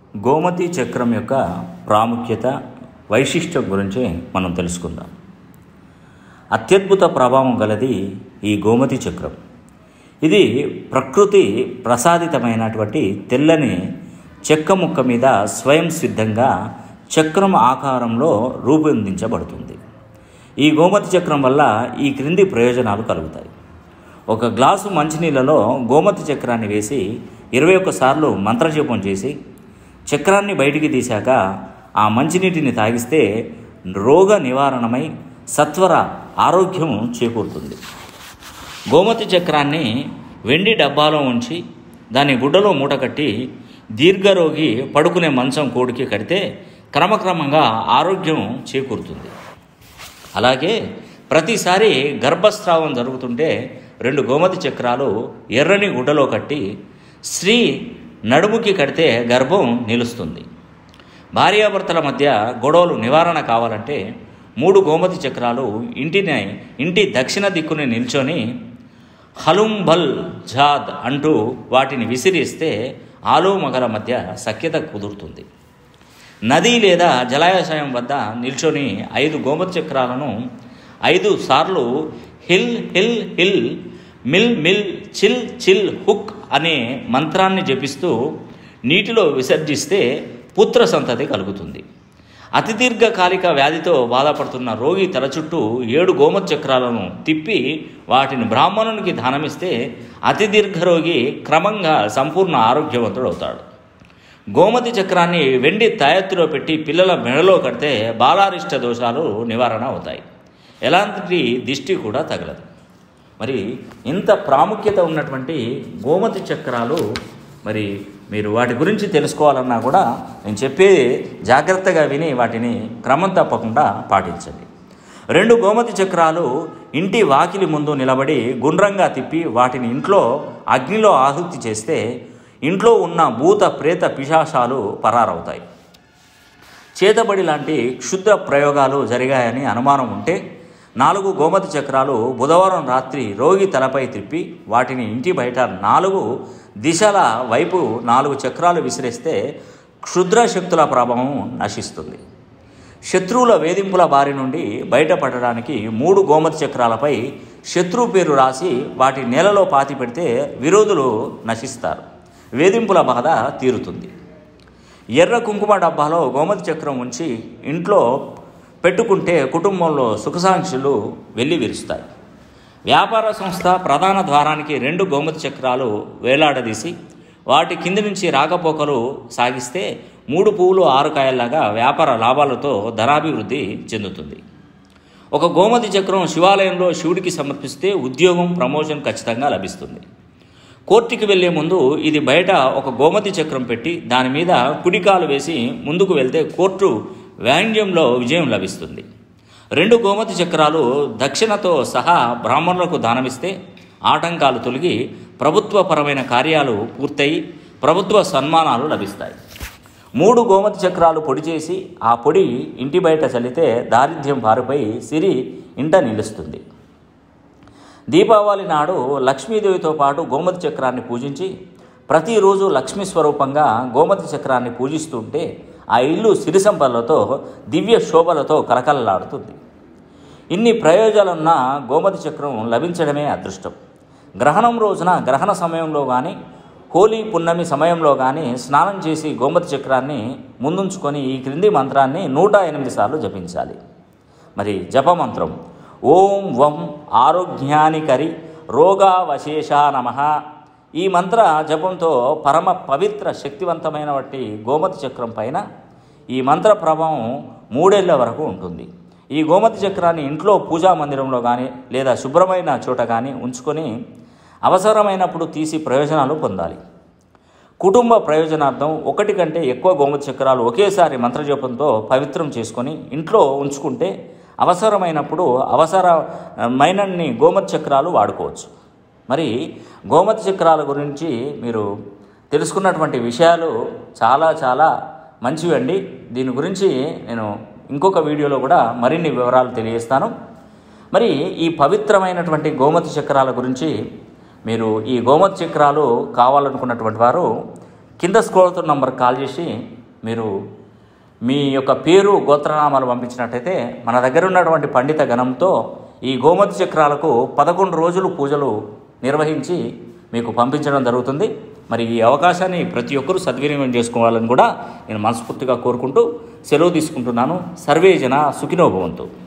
గోమతి చక్రం యొక్క ప్రాముఖ్యత వైశిష్ట్యం గురించి మనం తెలుసుకుందాం అత్యద్భుత ప్రభావం గలది ఈ గోమతి చక్రం ఇది ప్రకృతి ప్రసాదితమైనటువంటి తెల్లని చెక్క ముక్క మీద స్వయం సిద్ధంగా చక్రం ఆకారంలో రూపొందించబడుతుంది ఈ గోమతి చక్రం వల్ల ఈ క్రింది ప్రయోజనాలు కలుగుతాయి ఒక గ్లాసు మంచినీళ్ళలో గోమతి చక్రాన్ని వేసి ఇరవై ఒక్కసార్లు మంత్రజపం చేసి చక్రాన్ని బయటికి తీశాక ఆ మంచినీటిని తాగిస్తే రోగ నివారణమై సత్వర ఆరోగ్యం చేకూరుతుంది గోమతి చక్రాన్ని వెండి డబ్బాలో ఉంచి దాని గుడ్డలో మూట కట్టి దీర్ఘరోగి పడుకునే మంచం కోడికి కడితే క్రమక్రమంగా ఆరోగ్యం చేకూరుతుంది అలాగే ప్రతిసారి గర్భస్రావం జరుగుతుంటే రెండు గోమతి చక్రాలు ఎర్రని గుడ్డలో కట్టి స్త్రీ నడుముకి కడితే గర్భం నిలుస్తుంది భార్యాభర్తల మధ్య గొడవలు నివారణ కావాలంటే మూడు గోమతి చక్రాలు ఇంటిని ఇంటి దక్షిణ దిక్కుని నిల్చొని హలుంబల్ జాద్ అంటూ వాటిని విసిరిస్తే ఆలు మగల మధ్య సఖ్యత కుదురుతుంది నది లేదా జలాశయం వద్ద నిల్చొని ఐదు గోమతి చక్రాలను ఐదు సార్లు హిల్ హిల్ హిల్ మిల్ మిల్ చిల్ చిల్ హుక్ అనే మంత్రాన్ని జపిస్తూ నీటిలో విసర్జిస్తే పుత్ర సంతతి కలుగుతుంది అతి దీర్ఘకాలిక వ్యాధితో బాధపడుతున్న రోగి తల చుట్టూ ఏడు గోమతి చక్రాలను తిప్పి వాటిని బ్రాహ్మణునికి దానమిస్తే అతి దీర్ఘ రోగి క్రమంగా సంపూర్ణ ఆరోగ్యవంతుడు అవుతాడు గోమతి చక్రాన్ని వెండి తాయెత్తులో పెట్టి పిల్లల మెడలో కడితే బాలారిష్ట దోషాలు నివారణ అవుతాయి ఎలాంటి దిష్టి కూడా తగలదు మరి ఇంత ప్రాముఖ్యత ఉన్నటువంటి గోమతి చక్రాలు మరి మీరు వాటి గురించి తెలుసుకోవాలన్నా కూడా నేను చెప్పే జాగ్రత్తగా విని వాటిని క్రమం తప్పకుండా పాటించండి రెండు గోమతి చక్రాలు ఇంటి వాకిలి ముందు నిలబడి గుండ్రంగా తిప్పి వాటిని ఇంట్లో అగ్నిలో ఆహుతి చేస్తే ఇంట్లో ఉన్న భూత ప్రేత పిశాచాలు పరారవుతాయి చేతబడి లాంటి క్షుద్ర ప్రయోగాలు జరిగాయని అనుమానం ఉంటే నాలుగు గోమతి చక్రాలు బుధవారం రాత్రి రోగి తలపై తిప్పి వాటిని ఇంటి బయట నాలుగు దిశల వైపు నాలుగు చక్రాలు విసిరేస్తే క్షుద్ర శక్తుల ప్రభావం నశిస్తుంది శత్రువుల వేధింపుల బారి నుండి బయటపడడానికి మూడు గోమతి చక్రాలపై శత్రువు పేరు రాసి వాటి నేలలో పాతి పెడితే విరోధులు నశిస్తారు వేధింపుల బాధ తీరుతుంది ఎర్ర కుంకుమ డబ్బాలో గోమతి చక్రం ఉంచి ఇంట్లో పెట్టుకుంటే కుటుంబంలో సుఖసాంక్షలు వెళ్ళి విరుస్తాయి వ్యాపార సంస్థ ప్రధాన ద్వారానికి రెండు గోమతి చక్రాలు వేలాడదీసి వాటి కింది నుంచి రాకపోకలు సాగిస్తే మూడు పువ్వులు ఆరు కాయల్లాగా వ్యాపార లాభాలతో ధనాభివృద్ధి చెందుతుంది ఒక గోమతి చక్రం శివాలయంలో శివుడికి సమర్పిస్తే ఉద్యోగం ప్రమోషన్ ఖచ్చితంగా లభిస్తుంది కోర్టుకి వెళ్లే ముందు ఇది బయట ఒక గోమతి చక్రం పెట్టి దాని మీద కుడికాలు వేసి ముందుకు వెళ్తే కోర్టు వ్యాంగ్యంలో విజయం లభిస్తుంది రెండు గోమతి చక్రాలు దక్షిణతో సహా బ్రాహ్మణులకు దానమిస్తే ఆటంకాలు తొలగి ప్రభుత్వపరమైన కార్యాలు పూర్తయి ప్రభుత్వ సన్మానాలు లభిస్తాయి మూడు గోమతి చక్రాలు పొడి చేసి ఆ పొడి ఇంటి బయట చల్లితే దారిద్ర్యం పారిపోయి సిరి ఇంట నిలుస్తుంది దీపావళి నాడు లక్ష్మీదేవితో పాటు గోమతి చక్రాన్ని పూజించి ప్రతిరోజు లక్ష్మీ స్వరూపంగా గోమతి చక్రాన్ని పూజిస్తుంటే ఆ ఇల్లు సిరి సంపదలతో దివ్య శోభలతో కలకలలాడుతుంది ఇన్ని ప్రయోజనాలున్న గోమతి చక్రం లభించడమే అదృష్టం గ్రహణం రోజున గ్రహణ సమయంలో కానీ హోలీ పున్నమి సమయంలో కానీ స్నానం చేసి గోమతి చక్రాన్ని ముందుంచుకొని ఈ క్రింది మంత్రాన్ని నూట ఎనిమిది సార్లు జపించాలి మరి జపమంత్రం ఓం వం ఆరోగ్యానికరి రోగావశేష నమ ఈ మంత్ర జపంతో పరమ పవిత్ర శక్తివంతమైన వంటి గోమతి చక్రం పైన ఈ మంత్ర ప్రభావం మూడేళ్ల వరకు ఉంటుంది ఈ గోమతి చక్రాన్ని ఇంట్లో పూజా మందిరంలో కానీ లేదా శుభ్రమైన చోట కానీ ఉంచుకొని అవసరమైనప్పుడు తీసి ప్రయోజనాలు పొందాలి కుటుంబ ప్రయోజనార్థం ఒకటి కంటే ఎక్కువ గోమతి చక్రాలు ఒకేసారి మంత్రజపంతో పవిత్రం చేసుకొని ఇంట్లో ఉంచుకుంటే అవసరమైనప్పుడు అవసరమైనన్ని గోమతి చక్రాలు వాడుకోవచ్చు మరి గోమతి చక్రాల గురించి మీరు తెలుసుకున్నటువంటి విషయాలు చాలా చాలా మంచివండి దీని గురించి నేను ఇంకొక వీడియోలో కూడా మరిన్ని వివరాలు తెలియజేస్తాను మరి ఈ పవిత్రమైనటువంటి గోమతి చక్రాల గురించి మీరు ఈ గోమతి చక్రాలు కావాలనుకున్నటువంటి వారు కింద స్క్రోల్ నంబర్ కాల్ చేసి మీరు మీ యొక్క పేరు గోత్రనామాలు పంపించినట్టయితే మన దగ్గర ఉన్నటువంటి పండిత గణంతో ఈ గోమతి చక్రాలకు పదకొండు రోజులు పూజలు నిర్వహించి మీకు పంపించడం జరుగుతుంది మరి ఈ అవకాశాన్ని ప్రతి ఒక్కరూ సద్వినియోగం చేసుకోవాలని కూడా నేను మనస్ఫూర్తిగా కోరుకుంటూ సెలవు తీసుకుంటున్నాను సర్వే జన సుఖినోభవంతు